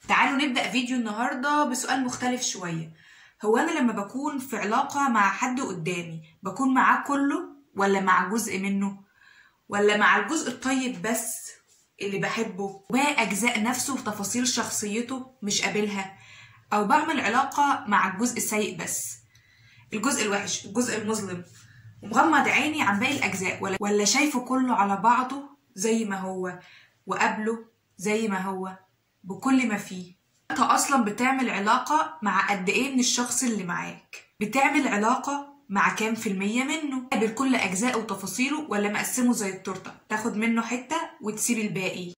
تعالوا نبدأ فيديو النهاردة بسؤال مختلف شوية هو أنا لما بكون في علاقة مع حد قدامي بكون معاه كله ولا مع جزء منه ولا مع الجزء الطيب بس اللي بحبه وباقي أجزاء نفسه وتفاصيل شخصيته مش قابلها أو بعمل علاقة مع الجزء السيء بس الجزء الوحش الجزء المظلم ومغمض عيني عن باقي الأجزاء ولا, ولا شايفه كله على بعضه زي ما هو وقابله زي ما هو بكل ما فيه انت اصلا بتعمل علاقة مع قد ايه من الشخص اللي معاك بتعمل علاقة مع كام في المية منه قابل كل اجزائه وتفاصيله ولا مقسمه زي التورتة تاخد منه حتة وتسيب الباقي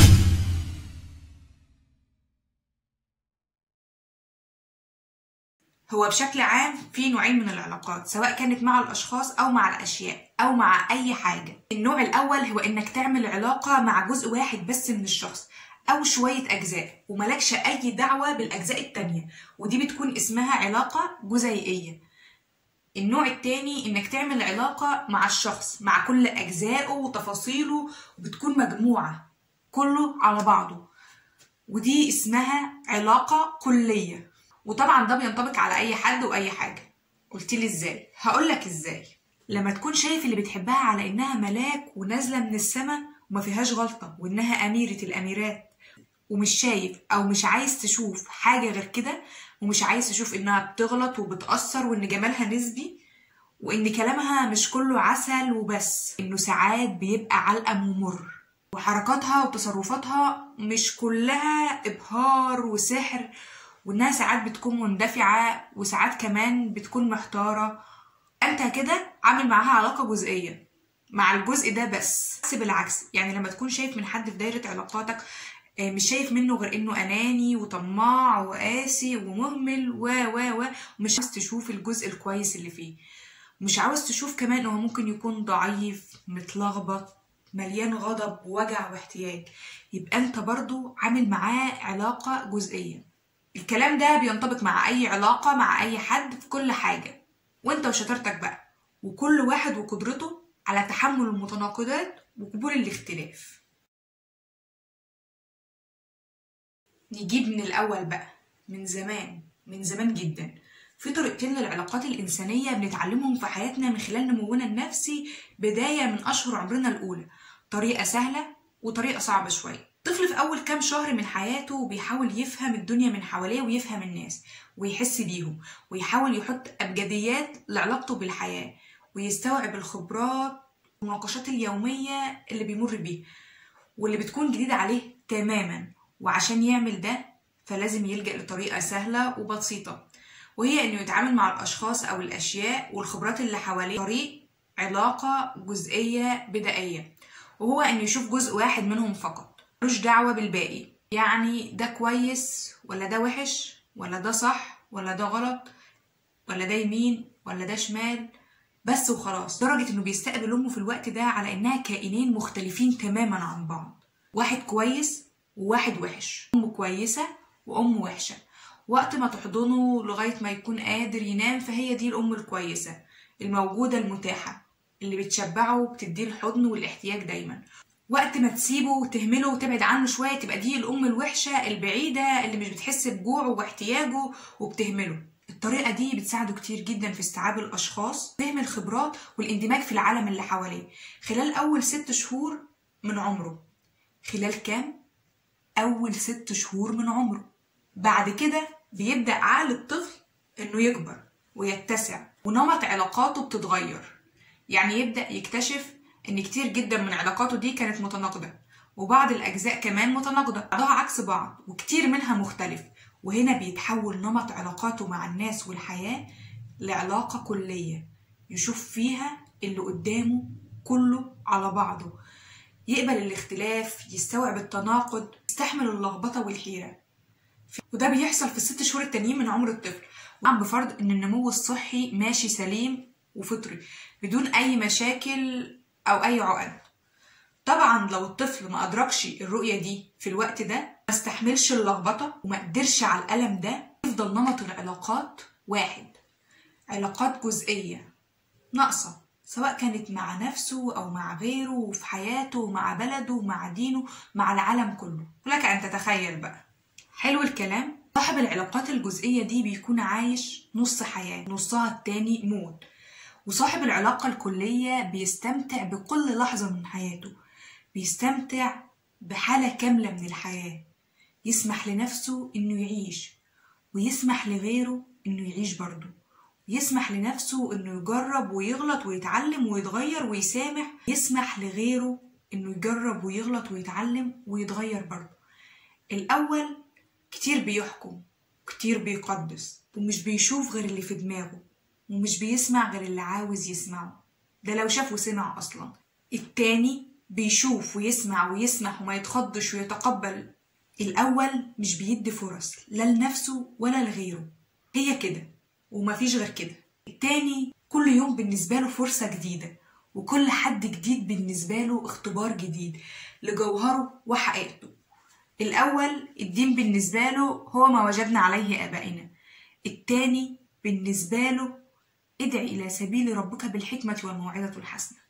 هو بشكل عام في نوعين من العلاقات سواء كانت مع الأشخاص أو مع الأشياء أو مع أي حاجة النوع الأول هو إنك تعمل علاقة مع جزء واحد بس من الشخص أو شوية أجزاء وملكش أي دعوة بالأجزاء التانية ودي بتكون اسمها علاقة جزيئية النوع التاني إنك تعمل علاقة مع الشخص مع كل أجزائه وتفاصيله وبتكون مجموعة كله على بعضه ودي اسمها علاقة كلية وطبعا ده بينطبق على أي حد وأي حاجة قلتلي إزاي؟ هقولك إزاي لما تكون شايف اللي بتحبها على إنها ملاك ونازلة من السما وما فيهاش غلطة وإنها أميرة الأميرات ومش شايف او مش عايز تشوف حاجه غير كده ومش عايز تشوف انها بتغلط وبتاثر وان جمالها نسبي وان كلامها مش كله عسل وبس انه ساعات بيبقى علقم ومر وحركاتها وتصرفاتها مش كلها ابهار وسحر وانها ساعات بتكون مندفعه وساعات كمان بتكون محتاره انت كده عامل معاها علاقه جزئيه مع الجزء ده بس بس بالعكس يعني لما تكون شايف من حد في دايره علاقاتك مش شايف منه غير انه اناني وطماع وقاسي ومهمل و و و ومش عاوز تشوف الجزء الكويس اللي فيه مش عاوز تشوف كمان هو ممكن يكون ضعيف متلخبط مليان غضب ووجع واحتياج يبقى انت برضو عامل معاه علاقة جزئية الكلام ده بينطبق مع اي علاقة مع اي حد في كل حاجة وانت وشطارتك بقى وكل واحد وقدرته على تحمل المتناقضات وقبول الاختلاف نجيب من الأول بقى من زمان من زمان جدا في طريقتين للعلاقات الإنسانية بنتعلمهم في حياتنا من خلال نمونا النفسي بداية من أشهر عمرنا الأولى طريقة سهلة وطريقة صعبة شوية الطفل في أول كام شهر من حياته بيحاول يفهم الدنيا من حواليه ويفهم الناس ويحس بيهم ويحاول يحط أبجديات لعلاقته بالحياة ويستوعب الخبرات والمناقشات اليومية اللي بيمر بيها واللي بتكون جديدة عليه تماما وعشان يعمل ده فلازم يلجأ لطريقة سهلة وبسيطة وهي إنه يتعامل مع الأشخاص أو الأشياء والخبرات اللي حواليه طريق علاقة جزئية بدائية وهو إنه يشوف جزء واحد منهم فقط ملوش دعوة بالباقي يعني ده كويس ولا ده وحش ولا ده صح ولا ده غلط ولا ده يمين ولا ده شمال بس وخلاص درجة إنه بيستقبل أمه في الوقت ده على إنها كائنين مختلفين تماما عن بعض واحد كويس وواحد وحش أم كويسة وأم وحشة وقت ما تحضنه لغاية ما يكون قادر ينام فهي دي الأم الكويسة الموجودة المتاحة اللي بتشبعه وبتديه الحضن والاحتياج دايما وقت ما تسيبه وتهمله وتبعد عنه شوية تبقى دي الأم الوحشة البعيدة اللي مش بتحس بجوعه واحتياجه وبتهمله الطريقة دي بتساعده كتير جدا في استيعاب الأشخاص فهم الخبرات والاندماج في العالم اللي حواليه خلال أول ست شهور من عمره خلال كام؟ أول ست شهور من عمره بعد كده بيبدأ عقل الطفل إنه يكبر ويتسع ونمط علاقاته بتتغير يعني يبدأ يكتشف إن كتير جدا من علاقاته دي كانت متناقضة وبعض الأجزاء كمان متناقضة بعضها عكس بعض وكتير منها مختلف وهنا بيتحول نمط علاقاته مع الناس والحياة لعلاقة كلية يشوف فيها اللي قدامه كله على بعضه يقبل الاختلاف يستوعب التناقض يستحمل اللخبطة والحيرة وده بيحصل في الست شهور التانيين من عمر الطفل طبعا بفرض ان النمو الصحي ماشي سليم وفطري بدون اي مشاكل او اي عقد طبعا لو الطفل ما ادركش الرؤية دي في الوقت ده ما استحملش اللخبطة وما قدرش على الألم ده يفضل نمط العلاقات واحد علاقات جزئية ناقصة سواء كانت مع نفسه أو مع غيره في حياته مع بلده مع دينه مع العالم كله ولك أن تتخيل بقى حلو الكلام صاحب العلاقات الجزئية دي بيكون عايش نص حياة نصها التاني موت وصاحب العلاقة الكلية بيستمتع بكل لحظة من حياته بيستمتع بحالة كاملة من الحياة يسمح لنفسه إنه يعيش ويسمح لغيره إنه يعيش برضه يسمح لنفسه إنه يجرب ويغلط ويتعلم ويتغير ويسامح يسمح لغيره إنه يجرب ويغلط ويتعلم ويتغير برضه الأول كتير بيحكم كتير بيقدس ومش بيشوف غير اللي في دماغه ومش بيسمع غير اللي عاوز يسمعه ده لو شاف وسمع أصلا التاني بيشوف ويسمع ويسمح وما يتخضش ويتقبل الأول مش بيدي فرص لا لنفسه ولا لغيره هي كده ومفيش غير كده التاني كل يوم بالنسبة له فرصة جديدة وكل حد جديد بالنسبة له اختبار جديد لجوهره وحقيقته الأول الدين بالنسبة له هو ما وجدنا عليه آبائنا التاني بالنسبة له ادع إلى سبيل ربك بالحكمة والموعظة الحسنة